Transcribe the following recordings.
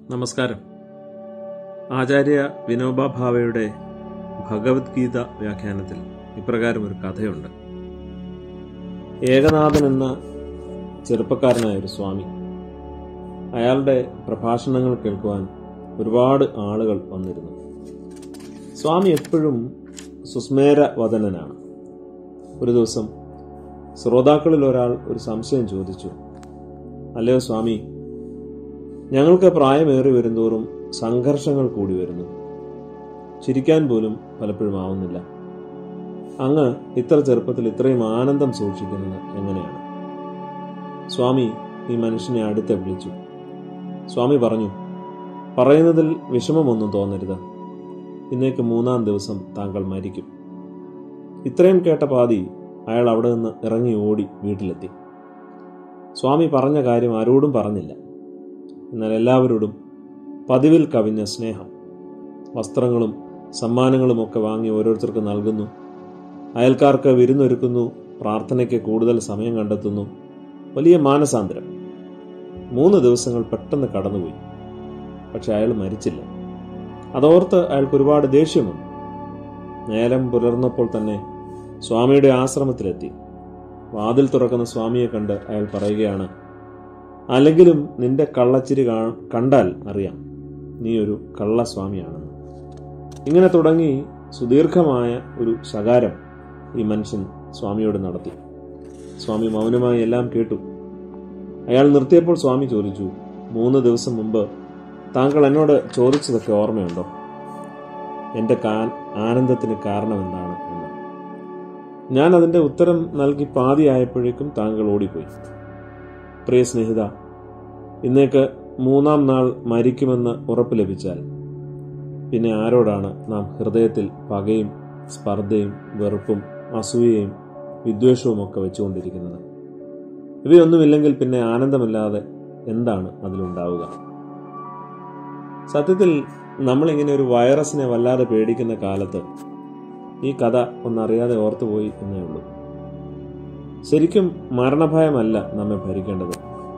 നമസ്കാരം ആചാര്യ വിനോബ ഭാവയുടെ ഭഗവത്ഗീത വ്യാഖ്യാനത്തിൽ ഇപ്രകാരം ഒരു കഥയുണ്ട് ഏകനാഥൻ എന്ന ചെറുപ്പക്കാരനായ ഒരു സ്വാമി അയാളുടെ പ്രഭാഷണങ്ങൾ കേൾക്കുവാൻ ഒരുപാട് ആളുകൾ വന്നിരുന്നു സ്വാമി എപ്പോഴും സുസ്മേര വദനനാണ് ഒരു ദിവസം ശ്രോതാക്കളിൽ ഒരാൾ ഒരു സംശയം ചോദിച്ചു അല്ലയോ സ്വാമി ഞങ്ങൾക്ക് പ്രായമേറി വരുന്തോറും സംഘർഷങ്ങൾ കൂടി വരുന്നു ചിരിക്കാൻ പോലും പലപ്പോഴും ആവുന്നില്ല അങ്ങ് ഇത്ര ചെറുപ്പത്തിൽ ഇത്രയും ആനന്ദം സൂക്ഷിക്കുന്നത് എങ്ങനെയാണ് സ്വാമി ഈ മനുഷ്യനെ അടുത്ത് വിളിച്ചു സ്വാമി പറഞ്ഞു പറയുന്നതിൽ വിഷമമൊന്നും തോന്നരുത് ഇന്നേക്ക് മൂന്നാം ദിവസം താങ്കൾ മരിക്കും ഇത്രയും കേട്ട പാതി അയാൾ അവിടെ നിന്ന് ഇറങ്ങി ഓടി വീട്ടിലെത്തി സ്വാമി പറഞ്ഞ കാര്യം ആരോടും പറഞ്ഞില്ല എന്നാൽ എല്ലാവരോടും പതിവിൽ കവിഞ്ഞ സ്നേഹം വസ്ത്രങ്ങളും സമ്മാനങ്ങളും ഒക്കെ വാങ്ങി ഓരോരുത്തർക്ക് നൽകുന്നു അയൽക്കാർക്ക് വിരുന്നൊരുക്കുന്നു പ്രാർത്ഥനയ്ക്ക് കൂടുതൽ സമയം കണ്ടെത്തുന്നു വലിയ മാനസാന്തരം മൂന്ന് ദിവസങ്ങൾ പെട്ടെന്ന് കടന്നുപോയി പക്ഷെ അയാൾ മരിച്ചില്ല അതോർത്ത് അയാൾക്ക് ഒരുപാട് ദേഷ്യം വന്നു നേരം പുലർന്നപ്പോൾ തന്നെ സ്വാമിയുടെ ആശ്രമത്തിലെത്തി വാതിൽ തുറക്കുന്ന സ്വാമിയെ കണ്ട് അയാൾ പറയുകയാണ് അല്ലെങ്കിലും നിന്റെ കള്ളച്ചിരി കാ- കണ്ടാൽ അറിയാം നീ ഒരു കള്ളസ്വാമിയാണെന്ന് ഇങ്ങനെ തുടങ്ങി സുദീർഘമായ ഒരു ശകാരം ഈ മനുഷ്യൻ സ്വാമിയോട് നടത്തി സ്വാമി മൗനമായി എല്ലാം കേട്ടു അയാൾ നിർത്തിയപ്പോൾ സ്വാമി ചോദിച്ചു മൂന്ന് ദിവസം മുമ്പ് താങ്കൾ എന്നോട് ചോദിച്ചതൊക്കെ ഓർമ്മയുണ്ടോ എന്റെ കാ- ആനന്ദത്തിന് കാരണം എന്താണ് എന്ന് ഞാൻ അതിന്റെ ഉത്തരം നൽകി പാതിയായപ്പോഴേക്കും താങ്കൾ ഓടിപ്പോയി പ്രിയ സ്നേഹിത ഇന്നേക്ക് മൂന്നാം നാൾ മരിക്കുമെന്ന് ഉറപ്പ് ലഭിച്ചാൽ പിന്നെ ആരോടാണ് നാം ഹൃദയത്തിൽ പകയും സ്പർദ്ധയും വെറുപ്പും അസൂയയും വിദ്വേഷവും ഒക്കെ വെച്ചുകൊണ്ടിരിക്കുന്നത് ഇവയൊന്നുമില്ലെങ്കിൽ പിന്നെ ആനന്ദമില്ലാതെ എന്താണ് അതിലുണ്ടാവുക സത്യത്തിൽ നമ്മളിങ്ങനെ ഒരു വൈറസിനെ വല്ലാതെ പേടിക്കുന്ന കാലത്ത് ഈ കഥ ഒന്നറിയാതെ ഓർത്തുപോയി എന്നേ ഉള്ളൂ ശരിക്കും മരണഭയമല്ല നമ്മെ ഭരിക്കേണ്ടത്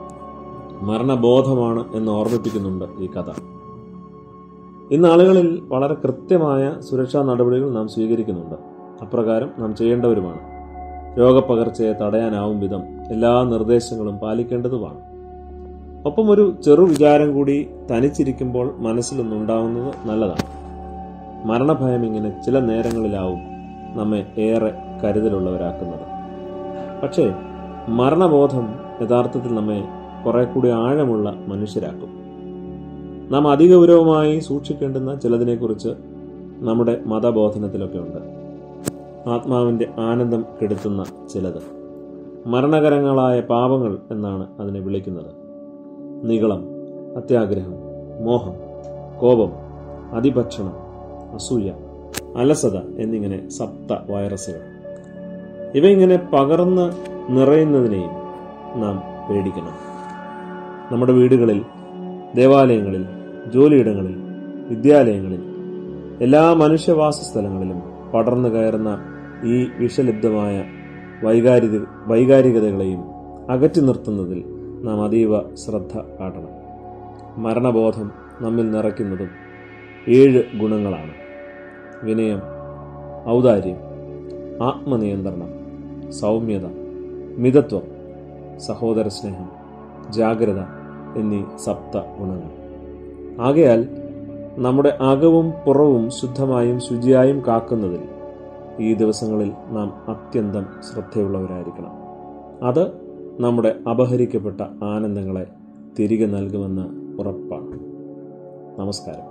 മരണബോധമാണ് എന്ന് ഓർമ്മിപ്പിക്കുന്നുണ്ട് ഈ കഥ ഇന്ന് ആളുകളിൽ വളരെ കൃത്യമായ സുരക്ഷാ നടപടികൾ നാം സ്വീകരിക്കുന്നുണ്ട് അപ്രകാരം നാം ചെയ്യേണ്ടവരുമാണ് രോഗപകർച്ചയെ തടയാനാവും വിധം എല്ലാ നിർദ്ദേശങ്ങളും പാലിക്കേണ്ടതുമാണ് ഒപ്പം ഒരു ചെറു വിചാരം കൂടി തനിച്ചിരിക്കുമ്പോൾ മനസ്സിലൊന്നുണ്ടാവുന്നത് നല്ലതാണ് മരണഭയം ഇങ്ങനെ ചില നേരങ്ങളിലാവും നമ്മെ ഏറെ കരുതലുള്ളവരാക്കുന്നത് പക്ഷേ മരണബോധം യഥാർത്ഥത്തിൽ നമ്മെ കുറെ കൂടി ആഴമുള്ള മനുഷ്യരാക്കും നാം അതിഗൗരവമായി സൂക്ഷിക്കേണ്ടുന്ന ചിലതിനെക്കുറിച്ച് നമ്മുടെ മതബോധനത്തിലൊക്കെ ഉണ്ട് ആത്മാവിന്റെ ആനന്ദം കെടുത്തുന്ന ചിലത് മരണകരങ്ങളായ പാപങ്ങൾ എന്നാണ് അതിനെ വിളിക്കുന്നത് നികളം അത്യാഗ്രഹം മോഹം കോപം അതിഭക്ഷണം അസൂയ അലസത എന്നിങ്ങനെ സപ്ത വൈറസുകൾ ഇവ ഇങ്ങനെ പകർന്ന് നിറയുന്നതിനെയും നാം പേടിക്കണം നമ്മുടെ വീടുകളിൽ ദേവാലയങ്ങളിൽ ജോലിയിടങ്ങളിൽ വിദ്യാലയങ്ങളിൽ എല്ലാ മനുഷ്യവാസ സ്ഥലങ്ങളിലും പടർന്നു കയറുന്ന ഈ വിഷലിപ്തമായ വൈകാരിക വൈകാരികതകളെയും അകറ്റി നിർത്തുന്നതിൽ നാം അതീവ ശ്രദ്ധ കാട്ടണം മരണബോധം നമ്മിൽ നിറയ്ക്കുന്നതും ഏഴ് ഗുണങ്ങളാണ് വിനയം ഔദാര്യം ആത്മനിയന്ത്രണം സൗമ്യത മിതത്വം സഹോദര സ്നേഹം ജാഗ്രത എന്നീ സപ്ത ഗുണങ്ങൾ ആകയാൽ നമ്മുടെ അകവും പുറവും ശുദ്ധമായും ശുചിയായും കാക്കുന്നതിൽ ഈ ദിവസങ്ങളിൽ നാം അത്യന്തം ശ്രദ്ധയുള്ളവരായിരിക്കണം അത് നമ്മുടെ അപഹരിക്കപ്പെട്ട ആനന്ദങ്ങളെ തിരികെ നൽകുമെന്ന് ഉറപ്പാണ് നമസ്കാരം